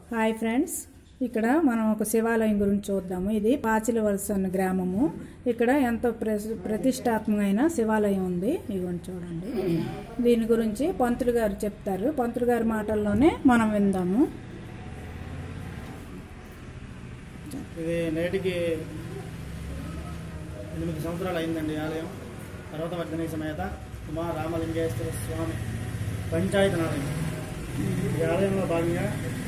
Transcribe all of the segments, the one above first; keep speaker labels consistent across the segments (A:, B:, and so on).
A: Hi friends ఇక్కడ మనం ఒక శివాలయం గురించి చూద్దాము ఇది పాచిలవలస అన్న గ్రామము ఇక్కడ ఎంతో ప్ర- ప్రతిష్టాత్మకమైన శివాలయం ఉంది ఇవన్నీ చూడండి దీని గురించి పంతులు గారు చెప్తారు పంతులు గారి మాటల్లోనే మనం విందాము
B: ఇది నేటికి ఎనిమిది సంవత్సరాలు అయిందండి ఈ ఆలయం పర్వతవర్ధని సమేత ఉమా రామలింగేశ్వర స్వామి పంచాయతీ ఆలయం ఈ ఆలయంలో భాగంగా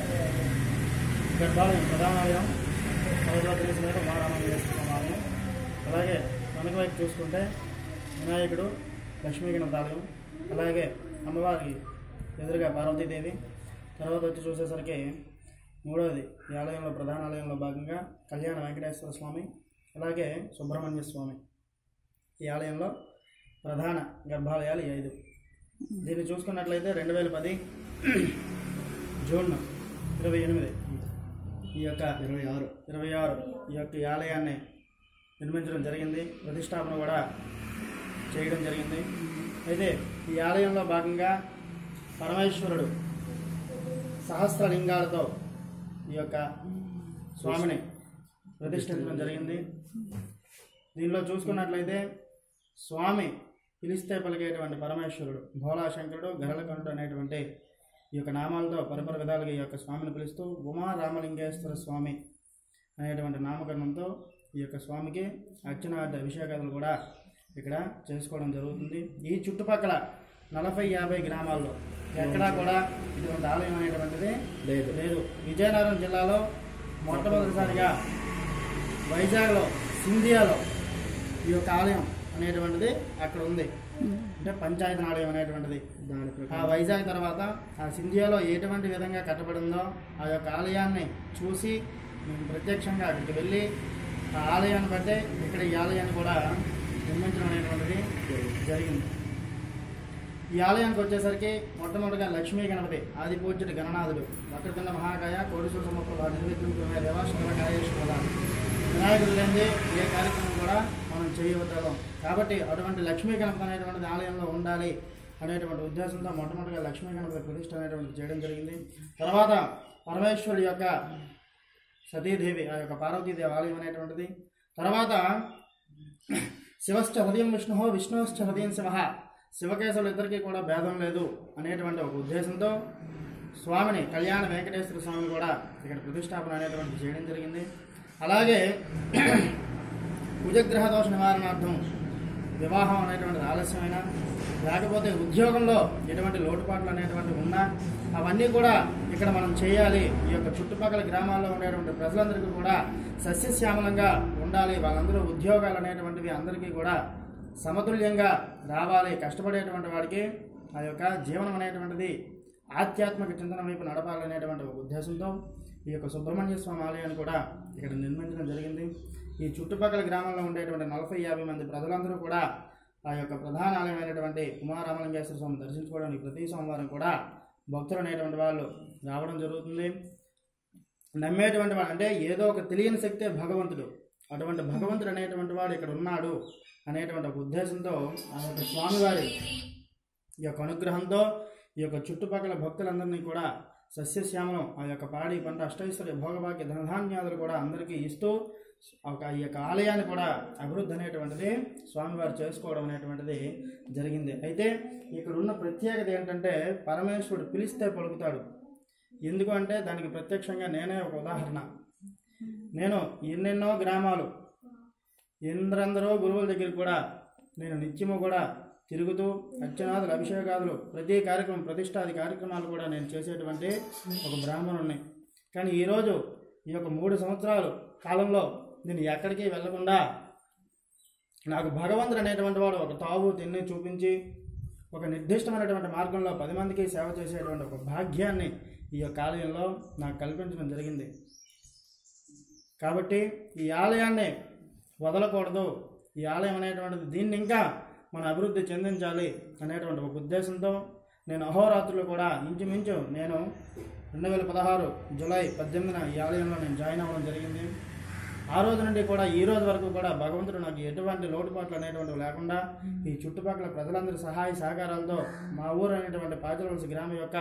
B: గర్భాలయం ప్రధానాలయం పర్వతవర్ధని సమేత ఉమా రామలింగేశ్వర స్వామి ఆలయం అలాగే వెనక వైపు చూసుకుంటే వినాయకుడు లక్ష్మీ గణపతి ఆలయం అలాగే అమ్మవారికి ఎదురుగా పార్వతీదేవి తర్వాత వచ్చి చూసేసరికి మూడవది ఈ ఆలయంలో ప్రధాన ఆలయంలో భాగంగా కళ్యాణ వెంకటేశ్వర స్వామి అలాగే సుబ్రహ్మణ్య స్వామి ఈ ఆలయంలో ప్రధాన గర్భాలయాలు ఈ ఐదు దీన్ని చూసుకున్నట్లయితే రెండు వేల పది జూన్ ఇరవై ఎనిమిది ఈ యొక్క ఇరవై ఆరు ఇరవై ఆరు ఈ యొక్క ఈ ఆలయాన్ని నిర్మించడం జరిగింది ప్రతిష్టాపన కూడా చేయడం జరిగింది అయితే ఈ ఆలయంలో భాగంగా పరమేశ్వరుడు సహస్రలింగాలతో ఈ యొక్క స్వామిని ప్రతిష్ఠించడం జరిగింది దీనిలో చూసుకున్నట్లయితే స్వామి పిలిస్తే పలికేటువంటి పరమేశ్వరుడు భోళాశంకరుడు గరళకంఠుడు అనేటువంటి ఈ యొక్క నామాలతో పరిపర విధాలుగా ఈ యొక్క స్వామిని పిలుస్తూ ఉమా రామలింగేశ్వర స్వామి అనేటువంటి నామకరణంతో ఈ యొక్క స్వామికి అర్చనార్థ అభిషేకాలు కూడా ఇక్కడ చేసుకోవడం జరుగుతుంది ఈ చుట్టుపక్కల నలభై యాభై గ్రామాల్లో ఎక్కడా కూడా ఇటువంటి ఆలయం అనేటువంటిది లేదు లేదు విజయనగరం జిల్లాలో మొట్టమొదటిసారిగా వైజాగ్లో సింధియాలో ఈ యొక్క ఆలయం అనేటువంటిది అక్కడ ఉంది అంటే పంచాయతీ ఆలయం అనేటువంటిది ఆ వైజాగ్ తర్వాత ఆ సింధియాలో ఎటువంటి విధంగా కట్టబడిందో ఆ యొక్క ఆలయాన్ని చూసి మేము ప్రత్యక్షంగా అక్కడికి వెళ్ళి ఆ ఆలయాన్ని బట్టే ఇక్కడ ఈ ఆలయాన్ని కూడా నిర్మించడం అనేటువంటిది జరిగింది ఈ ఆలయానికి వచ్చేసరికి మొట్టమొదటిగా లక్ష్మీ గణపతి ఆది పూజ్యుడి గణనాథుడు వక్రతుండ మహాకాయ కోడిసూర సమప్రభ నిర్విఘ్నం దేవాశ్వరకాయేశ్వర వినాయకుడు లేనిదే ఏ కార్యక్రమం కూడా మనం చేయవద్దాం కాబట్టి అటువంటి లక్ష్మీ గణపతి అనేటువంటిది ఆలయంలో ఉండాలి అనేటువంటి ఉద్దేశంతో మొట్టమొదటిగా లక్ష్మీ గణపతి ప్రతిష్ట అనేటువంటిది చేయడం జరిగింది తర్వాత పరమేశ్వరుడి యొక్క సతీదేవి ఆ యొక్క పార్వతీదేవి ఆలయం అనేటువంటిది తర్వాత శివశ్చ హృదయం విష్ణు విష్ణుశ్చ హృదయం శివ శివకేశవులు ఇద్దరికీ కూడా భేదం లేదు అనేటువంటి ఒక ఉద్దేశంతో స్వామిని కళ్యాణ వెంకటేశ్వర స్వామిని కూడా ఇక్కడ ప్రతిష్టాపన అనేటువంటి చేయడం జరిగింది అలాగే కుజగ్రహ దోష నివారణార్థం వివాహం అనేటువంటిది ఆలస్యమైన లేకపోతే ఉద్యోగంలో ఎటువంటి లోటుపాట్లు అనేటువంటివి ఉన్నా అవన్నీ కూడా ఇక్కడ మనం చేయాలి ఈ యొక్క చుట్టుపక్కల గ్రామాల్లో ఉండేటువంటి ప్రజలందరికీ కూడా సస్యశ్యామలంగా ఉండాలి వాళ్ళందరూ ఉద్యోగాలు అనేటువంటివి అందరికీ కూడా సమతుల్యంగా రావాలి కష్టపడేటువంటి వాడికి ఆ యొక్క జీవనం అనేటువంటిది ఆధ్యాత్మిక చింతన వైపు నడపాలనేటువంటి ఒక ఉద్దేశంతో ఈ యొక్క సుబ్రహ్మణ్య స్వామి ఆలయాన్ని కూడా ఇక్కడ నిర్మించడం జరిగింది ఈ చుట్టుపక్కల గ్రామంలో ఉండేటువంటి నలభై యాభై మంది ప్రజలందరూ కూడా ఆ యొక్క ప్రధాన ఆలయమైనటువంటి కుమారామలింగేశ్వర స్వామి దర్శించుకోవడానికి ప్రతి సోమవారం కూడా భక్తులు అనేటువంటి వాళ్ళు రావడం జరుగుతుంది నమ్మేటువంటి వాడు అంటే ఏదో ఒక తెలియని శక్తే భగవంతుడు అటువంటి భగవంతుడు అనేటువంటి వాడు ఇక్కడ ఉన్నాడు అనేటువంటి ఒక ఉద్దేశంతో ఆ యొక్క స్వామివారి ఈ యొక్క అనుగ్రహంతో ఈ యొక్క చుట్టుపక్కల భక్తులందరినీ కూడా సస్యశ్యామలం ఆ యొక్క పాడి పంట అష్టైశ్వర్య భోగభాగ్య ధనధాన్యాదులు కూడా అందరికీ ఇస్తూ ఒక ఈ యొక్క ఆలయాన్ని కూడా అభివృద్ధి అనేటువంటిది స్వామివారు చేసుకోవడం అనేటువంటిది జరిగింది అయితే ఇక్కడ ఉన్న ప్రత్యేకత ఏంటంటే పరమేశ్వరుడు పిలిస్తే పలుకుతాడు ఎందుకు అంటే దానికి ప్రత్యక్షంగా నేనే ఒక ఉదాహరణ నేను ఎన్నెన్నో గ్రామాలు ఎందరందరో గురువుల దగ్గరికి కూడా నేను నిత్యము కూడా తిరుగుతూ అర్చనాదులు అభిషేకాదులు ప్రతి కార్యక్రమం ప్రతిష్టాది కార్యక్రమాలు కూడా నేను చేసేటువంటి ఒక బ్రాహ్మణుణ్ణి కానీ ఈరోజు ఈ యొక్క మూడు సంవత్సరాలు కాలంలో నేను ఎక్కడికి వెళ్లకుండా నాకు భగవంతుడు అనేటువంటి వాడు ఒక తావు తిన్ని చూపించి ఒక నిర్దిష్టమైనటువంటి మార్గంలో పది మందికి సేవ చేసేటువంటి ఒక భాగ్యాన్ని ఈ యొక్క ఆలయంలో నాకు కల్పించడం జరిగింది కాబట్టి ఈ ఆలయాన్ని వదలకూడదు ఈ ఆలయం అనేటువంటిది దీన్ని ఇంకా మన అభివృద్ధి చెందించాలి అనేటువంటి ఒక ఉద్దేశంతో నేను అహోరాత్రులు కూడా ఇంచుమించు నేను రెండు వేల పదహారు జూలై పద్దెనిమిదిన ఈ ఆలయంలో నేను జాయిన్ అవ్వడం జరిగింది ఆ రోజు నుండి కూడా ఈ రోజు వరకు కూడా భగవంతుడు నాకు ఎటువంటి లోటుపాట్లు అనేటువంటివి లేకుండా ఈ చుట్టుపక్కల ప్రజలందరి సహాయ సహకారాలతో మా ఊరు అనేటువంటి పాచలవలసి గ్రామం యొక్క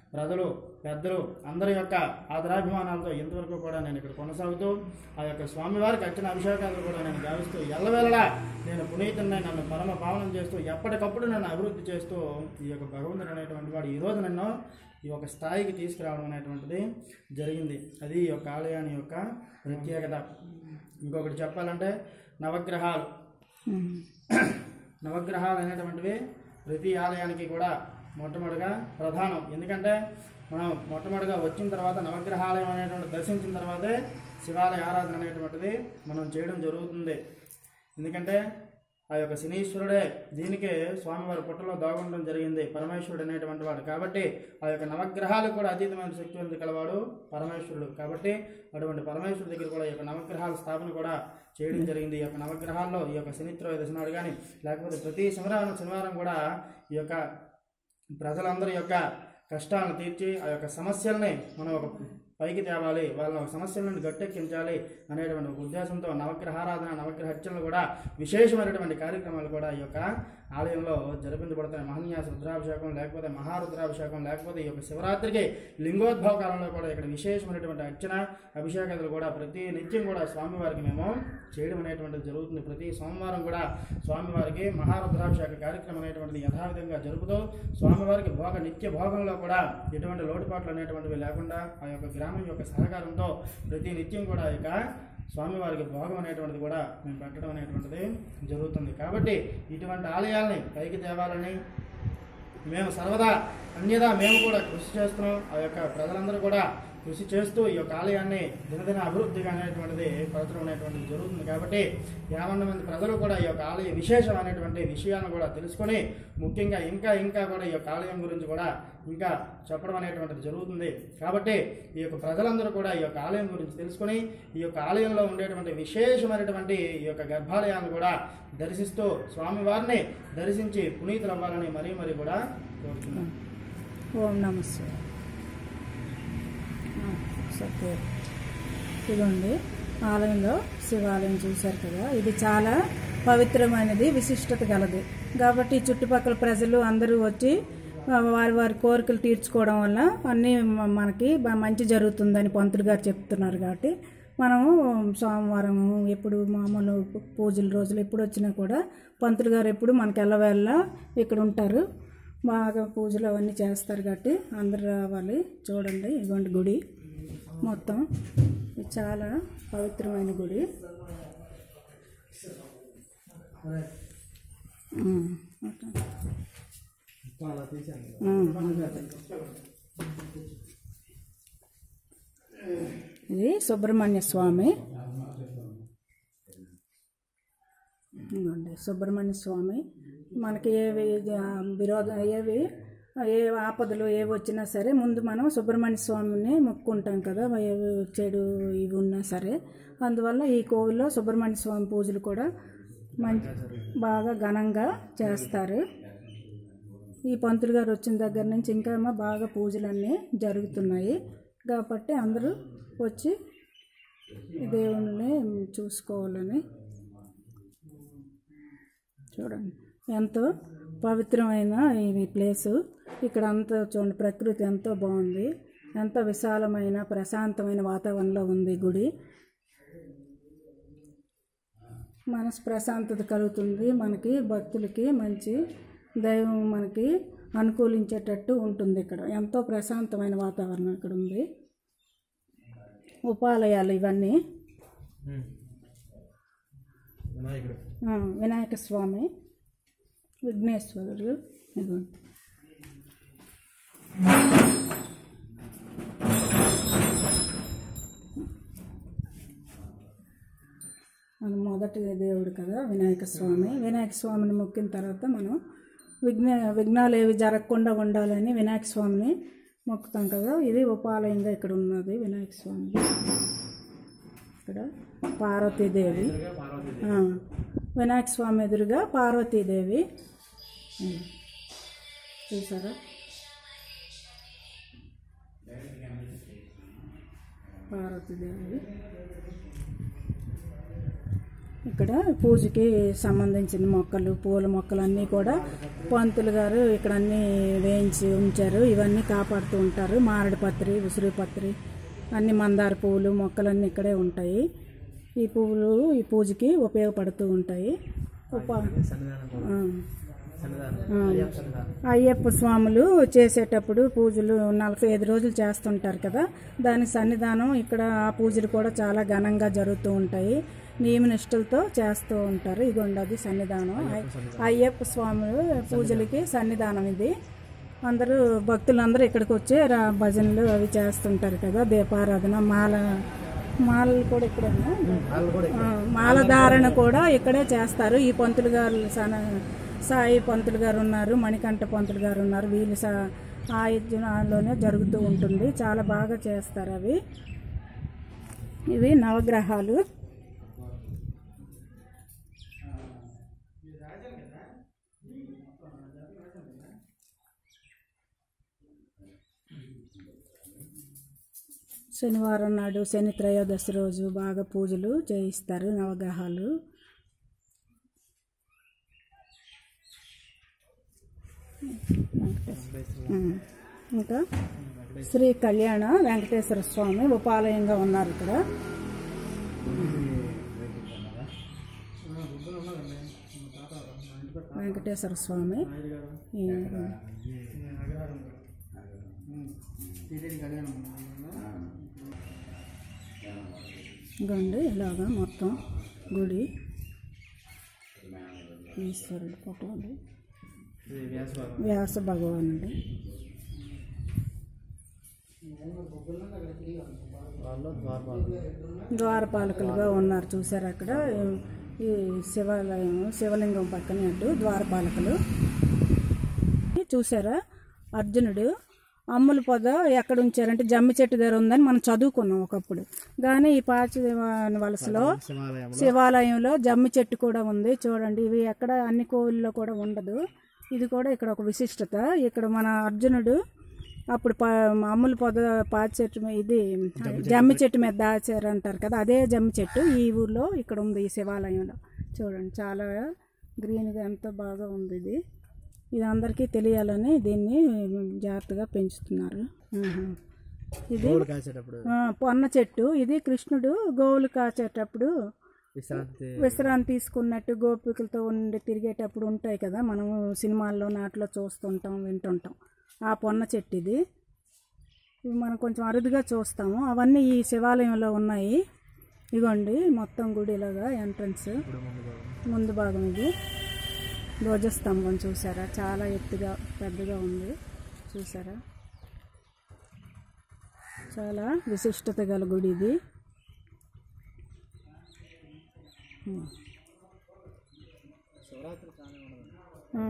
B: ప్రజలు పెద్దలు అందరి యొక్క ఆదరాభిమానాలతో ఇంతవరకు కూడా నేను ఇక్కడ కొనసాగుతూ ఆ యొక్క స్వామివారికి అర్చన అభిషేకాలు కూడా నేను గావిస్తూ ఎల్లవేళలా నేను పునీతుడిని నన్ను పరమ పావనం చేస్తూ ఎప్పటికప్పుడు నన్ను అభివృద్ధి చేస్తూ ఈ యొక్క భగవంతుడు అనేటువంటి వాడు ఈరోజు నన్ను ఈ యొక్క స్థాయికి తీసుకురావడం అనేటువంటిది జరిగింది అది ఈ యొక్క ఆలయాన్ని యొక్క ప్రత్యేకత ఇంకొకటి చెప్పాలంటే నవగ్రహాలు
A: ఉమ్.
B: నవగ్రహాలు అనేటువంటివి ప్రతి ఆలయానికి కూడా మొట్టమొదటిగా ప్రధానం ఎందుకంటే మనం మొట్టమొదటిగా వచ్చిన తర్వాత నవగ్రహాలయం అనేటువంటి దర్శించిన తర్వాతే శివాలయ ఆరాధన అనేటువంటిది మనం చేయడం జరుగుతుంది ఎందుకంటే ఆ యొక్క శనీశ్వరుడే దీనికే స్వామివారి పుట్టలో దాగుండడం జరిగింది పరమేశ్వరుడు అనేటువంటి వాడు కాబట్టి ఆ యొక్క నవగ్రహాలకు కూడా అతీతమైన శక్తి ఉంది కలవాడు పరమేశ్వరుడు కాబట్టి అటువంటి పరమేశ్వరుడి దగ్గర కూడా ఈ యొక్క నవగ్రహాల స్థాపన కూడా చేయడం జరిగింది ఈ యొక్క నవగ్రహాల్లో ఈ యొక్క శనిత్రయోదశి నాడు కానీ లేకపోతే ప్రతి శనివారం శనివారం కూడా ఈ యొక్క ప్రజలందరి యొక్క కష్టాలను తీర్చి ఆ యొక్క సమస్యల్ని మనం ఒక పైకి తేవాలి వాళ్ళ ఒక సమస్యల నుండి గట్టెక్కించాలి అనేటువంటి ఒక ఉద్దేశంతో నవగ్రహారాధన నవగ్రహ అర్చనలు కూడా విశేషమైనటువంటి కార్యక్రమాలు కూడా ఈ యొక్క ఆలయంలో జరిపించబడతాయి మహన్యాస రుద్రాభిషేకం లేకపోతే మహారుద్రాభిషేకం లేకపోతే ఈ యొక్క శివరాత్రికి లింగోద్భవ కాలంలో కూడా ఇక్కడ విశేషమైనటువంటి అర్చన అభిషేకాలు కూడా ప్రతి నిత్యం కూడా స్వామివారికి మేము చేయడం అనేటువంటిది జరుగుతుంది ప్రతి సోమవారం కూడా స్వామివారికి మహారుద్రాభిషేక కార్యక్రమం అనేటువంటిది యథావిధంగా జరుపుతూ స్వామివారికి భోగ నిత్య భోగంలో కూడా ఎటువంటి లోటుపాట్లు అనేటువంటివి లేకుండా ఆ యొక్క గ్రామం యొక్క సహకారంతో ప్రతి నిత్యం కూడా ఈ యొక్క స్వామివారికి భోగం అనేటువంటిది కూడా మేము పెట్టడం అనేటువంటిది జరుగుతుంది కాబట్టి ఇటువంటి ఆలయాల్ని పైకి తేవాలని మేము సర్వదా అన్యదా మేము కూడా కృషి చేస్తున్నాం ఆ యొక్క ప్రజలందరూ కూడా కృషి చేస్తూ ఈ యొక్క ఆలయాన్ని దినదిన అభివృద్ధిగా అనేటువంటిది పరచడం అనేటువంటిది జరుగుతుంది కాబట్టి యాభై మంది ప్రజలు కూడా ఈ యొక్క ఆలయ విశేషం అనేటువంటి విషయాలను కూడా తెలుసుకొని ముఖ్యంగా ఇంకా ఇంకా కూడా ఈ యొక్క ఆలయం గురించి కూడా ఇంకా చెప్పడం అనేటువంటిది జరుగుతుంది కాబట్టి ఈ యొక్క ప్రజలందరూ కూడా ఈ యొక్క ఆలయం గురించి తెలుసుకొని ఈ యొక్క ఆలయంలో ఉండేటువంటి విశేషమైనటువంటి ఈ యొక్క గర్భాలయాన్ని కూడా దర్శిస్తూ స్వామివారిని దర్శించి పునీతులు అవ్వాలని మరీ మరీ కూడా కోరుతున్నాను
A: ఓం నమస్తే సత్య ఇదిగోండి ఆలయంలో శివాలయం చూశారు కదా ఇది చాలా పవిత్రమైనది విశిష్టత గలది కాబట్టి చుట్టుపక్కల ప్రజలు అందరూ వచ్చి ఆ, వారి వారి కోరికలు తీర్చుకోవడం వల్ల అన్నీ మ- మనకి బ- మంచి జరుగుతుందని పంతులు గారు చెప్తున్నారు కాబట్టి మనము సోమవారం ఎప్పుడు మామూలు పూజల రోజులు ఎప్పుడు వచ్చినా కూడా పంతులు గారు ఎప్పుడు మనకి ఎల్లవేళ్ళ ఇక్కడ ఉంటారు బాగా పూజలు అవన్నీ చేస్తారు కాబట్టి అందరు రావాలి చూడండి ఇదిగోండి గుడి మొత్తం ఇది చాలా పవిత్రమైన గుడి ఉమ్, ఓకే. ఉమ్, అదే. ఇది సుబ్రహ్మణ్య స్వామి ఇదిగోండి సుబ్రహ్మణ్య స్వామి మనకి ఏవి ఆ, విరోధ ఏవి ఏ ఆపదలు ఏవి వచ్చినా సరే ముందు మనం సుబ్రహ్మణ్య స్వామిని మొక్కుంటాం కదా ఏవి చెడు ఇవి ఉన్నా సరే అందువల్ల ఈ కోవిల్లో సుబ్రహ్మణ్య స్వామి పూజలు కూడా మంచి బాగా ఘనంగా చేస్తారు ఈ పంతులు గారు వచ్చిన దగ్గర నుంచి ఇంకా ఏమో బాగా పూజలన్నీ జరుగుతున్నాయి కాబట్టి అందరూ వచ్చి ఈ దేవుణ్ణి చూసుకోవాలని చూడండి ఎంతో పవిత్రమైన ఈ ప్లేసు ఇక్కడ అంతా చూడండి ప్రకృతి ఎంతో బాగుంది ఎంతో విశాలమైన ప్రశాంతమైన వాతావరణంలో ఉంది ఈ గుడి మనసు ప్రశాంతత కలుగుతుంది మనకి భక్తులకి మంచి దైవం మనకి అనుకూలించేటట్టు ఉంటుంది ఇక్కడ ఎంతో ప్రశాంతమైన వాతావరణం ఇక్కడ ఉంది ఉపాలయాలు ఇవన్నీ
B: వినాయకుడు
A: ఆ, వినాయక స్వామి విఘ్నేశ్వరుడు ఇదిగోండి మన మొదటి దేవుడు కదా వినాయక స్వామి వినాయక స్వామిని మొక్కిన తర్వాత మనం విఘ్న విఘ్నాలు ఏవి జరగకుండా ఉండాలని వినాయక స్వామిని మొక్కుతాం కదా ఇది ఉపాలయంగా ఇక్కడ ఉన్నది వినాయక స్వామి ఇక్కడ పార్వతీదేవి
B: పార్వతీ
A: ఆ, వినాయక స్వామి ఎదురుగా పార్వతీదేవి ఉమ్. చూసారా పార్వతీదేవి ఇక్కడ పూజకి సంబంధించిన మొక్కలు పూల మొక్కలు అన్నీ కూడా పంతులు గారు ఇక్కడ అన్నీ వేయించి ఉంచారు ఇవన్నీ కాపాడుతూ ఉంటారు మారడి పత్రి ఉసిరి పత్రి అన్ని మందార పువ్వులు మొక్కలన్నీ ఇక్కడే ఉంటాయి ఈ పువ్వులు ఈ పూజకి ఉపయోగపడుతూ ఉంటాయి ఉప ఆ. ఆ. అయ్యప్ప స్వాములు చేసేటప్పుడు పూజలు నలభై ఐదు రోజులు చేస్తుంటారు కదా దాని సన్నిధానం ఇక్కడ ఆ పూజలు కూడా చాలా ఘనంగా జరుగుతూ ఉంటాయి నియమ నిష్ఠలతో చేస్తూ ఉంటారు ఇదిగోండి అది సన్నిధానం అయ్- అయ్యప్ప స్వాములు పూజలకి సన్నిధానం ఇది అందరూ భక్తులందరూ ఇక్కడికి వచ్చి రా- భజనలు అవి చేస్తుంటారు కదా దీపారాధన మాల మాలలు కూడా ఇక్కడే మాల ధారణ కూడా ఇక్కడే చేస్తారు ఈ పంతులు గారు సన- సాయి పంతులు గారు ఉన్నారు మణికంఠ పంతులు గారు ఉన్నారు వీళ్ళు సా ఆ యజ్ఞంలోనే జరుగుతూ ఉంటుంది చాలా బాగా చేస్తారు అవి ఇవి నవగ్రహాలు శనివారం నాడు శని త్రయోదశి రోజు బాగా పూజలు చేయిస్తారు నవగ్రహాలు ఉమ్. ఇంకా శ్రీ కళ్యాణ వెంకటేశ్వర స్వామి ఉపాలయంగా ఉన్నారు ఇక్కడ వెంకటేశ్వర స్వామి ఈ
B: టీటీడీ కళ్యాణం
A: ఇదిగోండి ఇలాగా మొత్తం గుడి ఈశ్వరుడు ఫోటోలు వ్యాస భగవానుడు ద్వారపాలకులుగా ఉన్నారు చూసారు అక్కడ ఈ శివాలయం శివలింగం పక్కనే అటు ద్వారపాలకులు చూసారా అర్జునుడు అమ్ముల పొద ఎక్కడ ఉంచారంటే జమ్మి చెట్టు దగ్గర ఉందని మనం చదువుకున్నాం ఒకప్పుడు కానీ ఈ పాచి వలసలో శివాలయంలో జమ్మి చెట్టు కూడా ఉంది చూడండి ఇవి ఎక్కడ అన్ని కోవిల్లో కూడా ఉండదు ఇది కూడా ఇక్కడ ఒక విశిష్టత ఇక్కడ మన అర్జునుడు అప్పుడు పా అమ్ముల పొద పాచి చెట్టు మీద ఇది జమ్మి చెట్టు మీద దాచారు అంటారు కదా అదే జమ్మి చెట్టు ఈ ఊర్లో ఇక్కడ ఉంది ఈ శివాలయంలో చూడండి చాలా గ్రీన్గా ఎంతో బాగా ఉంది ఇది ఇది అందరికీ తెలియాలని దీన్ని జాగ్రత్తగా పెంచుతున్నారు ఆహా. ఇది
C: కాసేటప్పుడు
A: ఆ, పొన్న చెట్టు ఇది కృష్ణుడు గోవులు కాచేటప్పుడు
C: విశ్రాంతి
A: విశ్రాంతి తీసుకున్నట్టు గోపికలతో ఉండి తిరిగేటప్పుడు ఉంటాయి కదా మనం సినిమాల్లో నాటిలో చూస్తుంటాం వింటుంటాం ఆ పొన్న చెట్టు ఇది ఇవి మనం కొంచెం అరుదుగా చూస్తాము అవన్నీ ఈ శివాలయంలో ఉన్నాయి ఇగోండి మొత్తం గుడిలాగా ఎంట్రన్స్ ముందు భాగం ఇది ధ్వజస్తంభం చూసారా చాలా ఎత్తుగా పెద్దగా ఉంది చూసారా చాలా విశిష్టత గల గుడి ఇది ఆ.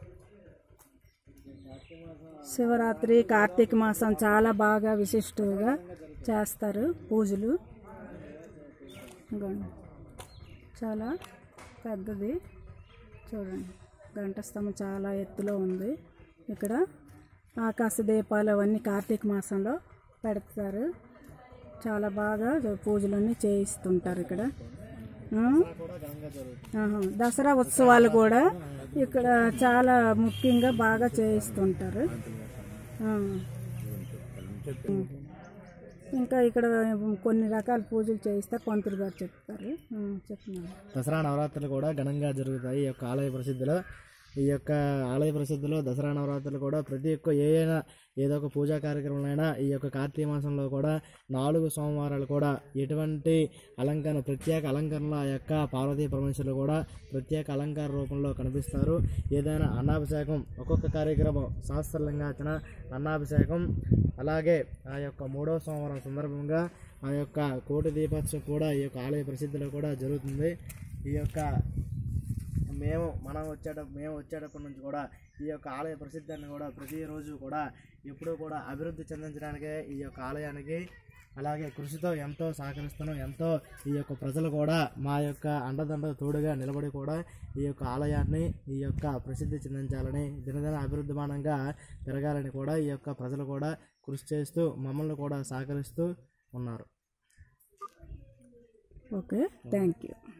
A: శివరాత్రి కార్తీక మాసం చాలా బాగా విశిష్టంగా చేస్తారు పూజలు ఇదిగోండి. చాలా పెద్దది చూడండి గంట స్తంభం చాలా ఎత్తులో ఉంది ఇక్కడ ఆకాశ దీపాలు అవన్నీ కార్తీక మాసంలో పెడతారు చాలా బాగా పూజలన్నీ చేయిస్తుంటారు ఇక్కడ ఆ? ఆహా. దసరా ఉత్సవాలు కూడా ఇక్కడ చాలా ముఖ్యంగా బాగా చేయిస్తుంటారు ఆ. ఉం. ఇంకా ఇక్కడ కొన్ని రకాల పూజలు చేయిస్తారు పంతులు గారు చెప్తారు ఆ, చెప్తున్నాను
C: దసరా నవరాత్రులు కూడా ఘనంగా జరుగుతాయి ఈ యొక్క ఆలయ ప్రసిద్ధిలో ఈ యొక్క ఆలయ ప్రసిద్ధిలో దసరా నవరాత్రులు కూడా ప్రతి ఒక్క ఏ అయినా ఏదో ఒక పూజా కార్యక్రమాలైనా ఈ యొక్క కార్తీక మాసంలో కూడా నాలుగు సోమవారాలు కూడా ఎటువంటి అలంకరణ ప్రత్యేక అలంకరణలో ఆ యొక్క పార్వతీ పరమేశ్వరులు కూడా ప్రత్యేక అలంకార రూపంలో కనిపిస్తారు ఏదైనా అన్నాభిషేకం ఒక్కొక్క కార్యక్రమం శాస్త్రలింగార్చన అన్నాభిషేకం అలాగే ఆ యొక్క మూడవ సోమవారం సందర్భంగా ఆ యొక్క కోటి దీపోత్సవం కూడా ఈ యొక్క ఆలయ ప్రసిద్ధిలో కూడా జరుగుతుంది ఈ యొక్క మేము మనం వచ్చేట మేము వచ్చేటప్పటి నుంచి కూడా ఈ యొక్క ఆలయ ప్రసిద్ధాన్ని కూడా ప్రతిరోజు కూడా ఎప్పుడూ కూడా అభివృద్ధి చెందించడానికే ఈ యొక్క ఆలయానికి అలాగే కృషితో ఎంతో సహకరిస్తున్నాం ఎంతో ఈ యొక్క ప్రజలు కూడా మా యొక్క అండదండ తోడుగా నిలబడి కూడా ఈ యొక్క ఆలయాన్ని ఈ యొక్క ప్రసిద్ధి చెందించాలని దినదిన అభివృద్ధిమానంగా పెరగాలని కూడా ఈ యొక్క ప్రజలు కూడా కృషి చేస్తూ మమ్మల్ని కూడా సహకరిస్తూ ఉన్నారు
A: ఓకే థ్యాంక్ యూ